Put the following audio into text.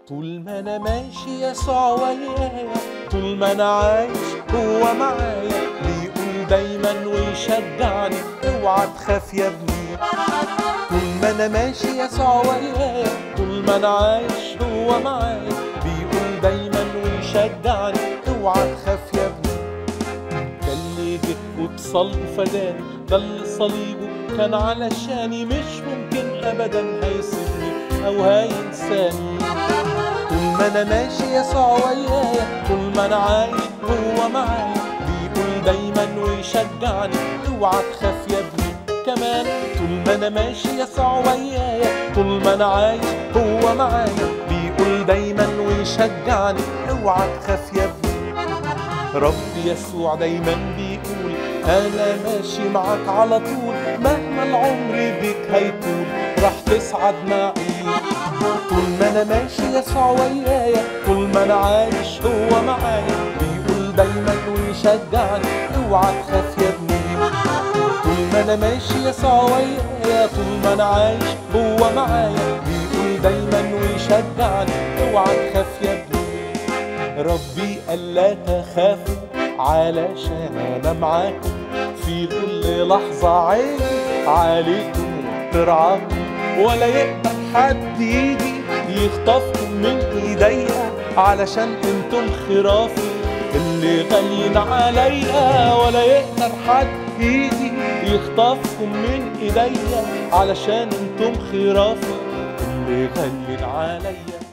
طول ما انا ماشي يسوع ويايا طول ما انا عايش هو معايا بيقول دايما ويشجعني اوعى تخاف يا ابني طول ما انا ماشي يسوع ويايا طول ما انا عايش هو معايا بيقول دايما ويشجعني اوعى تخاف يا ابني ده اللي جه وبصلبه فداني ده اللي صليبه كان علشاني مش ممكن ابدا هيسيبني او هينساني طول ما انا ماشي يسوع ويايا طول ما انا عايش هو معايا بيقول دايما ويشجعني اوعى تخاف يا ابني كمان طول ما انا ماشي يسوع ويايا طول ما انا عايش هو معايا بيقول دايما ويشجعني اوعى تخاف يا ابني رب يسوع دايما بيقول انا ماشي معاك على طول مهما العمر بيك هيطول راح تسعد معي طول ما انا ماشي يسوع ويايا طول ما انا عايش هو معايا بيقول دايما ويشجعني اوعى تخاف يا ابني طول ما انا ماشي يسوع ويايا طول ما انا عايش هو معايا بيقول دايما ويشجعني اوعى تخاف يا ابني ربي قال لا تخافوا علشان انا معاكم في كل لحظة عيني عليكم ترعاكم ولا يقدر حد يجي يخطفكم من ايديا علشان انتم خرافي اللي غاليين عليا ولا يقدر حد يجي يخطفكم من ايديا علشان انتم خرافي اللي غاليين عليا